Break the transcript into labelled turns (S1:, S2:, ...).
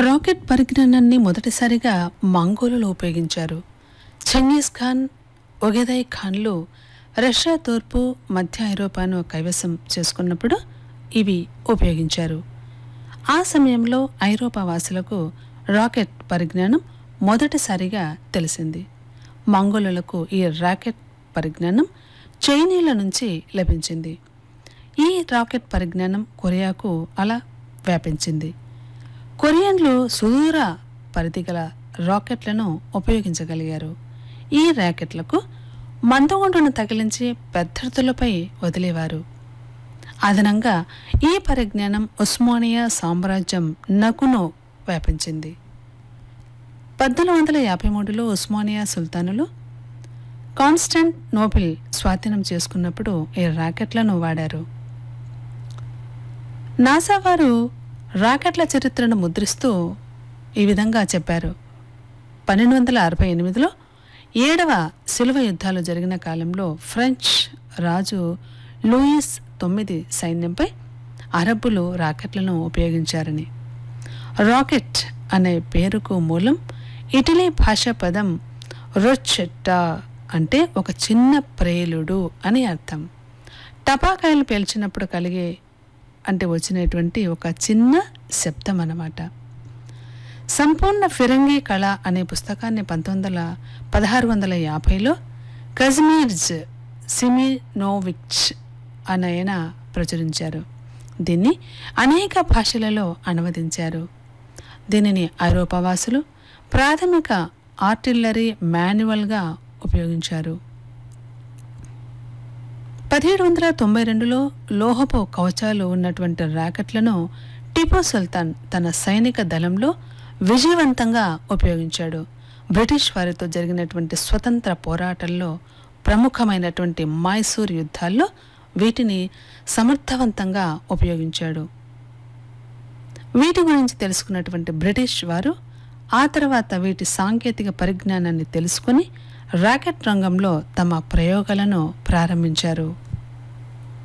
S1: rocket పరిజ్ఞానాన్ని మొదటిసారిగా మంగోలులో ఉపయోగించారు ఛంగీస్ ఖాన్ ఒగెదయ్ ఖాన్లు రష్యా తూర్పు మధ్య ఐరోపాను కైవసం చేసుకున్నప్పుడు ఇవి ఉపయోగించారు ఆ సమయంలో ఐరోపా వాసులకు రాకెట్ పరిజ్ఞానం మొదటిసారిగా తెలిసింది మంగోలులకు ఈ రాకెట్ పరిజ్ఞానం చైనీల నుంచి లభించింది ఈ రాకెట్ పరిజ్ఞానం కొరియాకు అలా వ్యాపించింది కొరియన్లు సుదూర పరిధి గల రాకెట్లను ఉపయోగించగలిగారు ఈ ర్యాకెట్లకు మందుగుండును తగిలించి పెద్దర్థులపై వదిలేవారు అదనంగా ఈ పరిజ్ఞానం ఉస్మానియా సామ్రాజ్యం నకును వ్యాపించింది పద్దెనిమిది వందల యాభై మూడులో ఉస్మానియా సుల్తానులు కాన్స్టంట్ నోబెల్ స్వాధీనం చేసుకున్నప్పుడు ఈ రాకెట్లను వాడారు నాసా వారు రాకెట్ల చరిత్రను ముద్రిస్తూ ఈ విధంగా చెప్పారు పన్నెండు వందల అరవై ఎనిమిదిలో ఏడవ శిలువ యుద్ధాలు జరిగిన కాలంలో ఫ్రెంచ్ రాజు లూయిస్ తొమ్మిది సైన్యంపై అరబ్బులు రాకెట్లను ఉపయోగించారని రాకెట్ అనే పేరుకు మూలం ఇటలీ భాషా పదం రొచ్చెట్టా అంటే ఒక చిన్న ప్రేలుడు అని అర్థం టపాకాయలు పేల్చినప్పుడు కలిగే అంటే వచ్చినటువంటి ఒక చిన్న శబ్దం అన్నమాట సంపూర్ణ ఫిరంగి కళ అనే పుస్తకాన్ని పంతొమ్మిది వందల పదహారు వందల యాభైలో కజ్మీర్జ్ సిమినోవిచ్ అనయన ప్రచురించారు దీన్ని అనేక భాషలలో అనువదించారు దీనిని ఐరోపావాసులు ప్రాథమిక ఆర్టిల్లరీ మాన్యువల్గా ఉపయోగించారు పదిహేడు వందల తొంభై రెండులో లోహపు కవచాలు ఉన్నటువంటి ర్యాకెట్లను టిపు సుల్తాన్ తన సైనిక దళంలో విజయవంతంగా ఉపయోగించాడు బ్రిటిష్ వారితో జరిగినటువంటి స్వతంత్ర పోరాటంలో ప్రముఖమైనటువంటి మైసూర్ యుద్ధాల్లో వీటిని సమర్థవంతంగా ఉపయోగించాడు వీటి గురించి తెలుసుకున్నటువంటి బ్రిటిష్ వారు ఆ తర్వాత వీటి సాంకేతిక పరిజ్ఞానాన్ని తెలుసుకొని రాకెట్ రంగంలో తమ ప్రయోగాలను ప్రారంభించారు